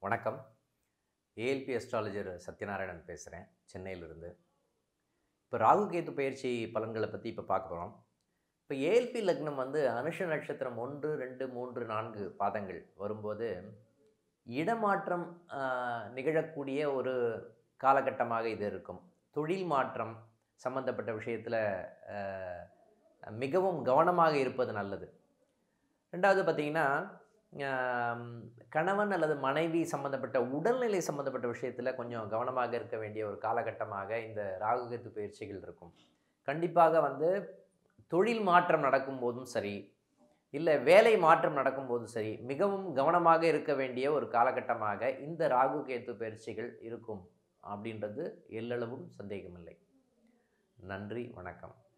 வணக்கம் ALP astrologer Sathyanarayanan பேசுகிறேன் சென்னையிலிருந்து இப்போ ராகு கேது பயிற்சி பலன்களை பற்றி இப்போ பார்க்க போகிறோம் இப்போ ஏஎல்பி லக்னம் வந்து அனுஷ நட்சத்திரம் ஒன்று ரெண்டு மூன்று நான்கு பாதங்கள் வரும்போது இடமாற்றம் ஆஹ், நிகழக்கூடிய ஒரு காலகட்டமாக இது இருக்கும் தொழில் மாற்றம் சம்பந்தப்பட்ட விஷயத்தில் மிகவும் கவனமாக இருப்பது நல்லது ரெண்டாவது பார்த்திங்கன்னா ஆம், கணவன் அல்லது மனைவி சம்மந்தப்பட்ட உடல்நிலை சம்மந்தப்பட்ட விஷயத்தில் கொஞ்சம் கவனமாக இருக்க வேண்டிய ஒரு காலகட்டமாக இந்த ராகுகேத்து பயிற்சிகள் இருக்கும் கண்டிப்பாக வந்து தொழில் மாற்றம் நடக்கும்போதும் சரி இல்லை வேலை மாற்றம் நடக்கும்போதும் சரி மிகவும் கவனமாக இருக்க வேண்டிய ஒரு காலகட்டமாக இந்த ராகு கேத்து பயிற்சிகள் இருக்கும் அப்படின்றது எல்லளவும் சந்தேகமில்லை நன்றி வணக்கம்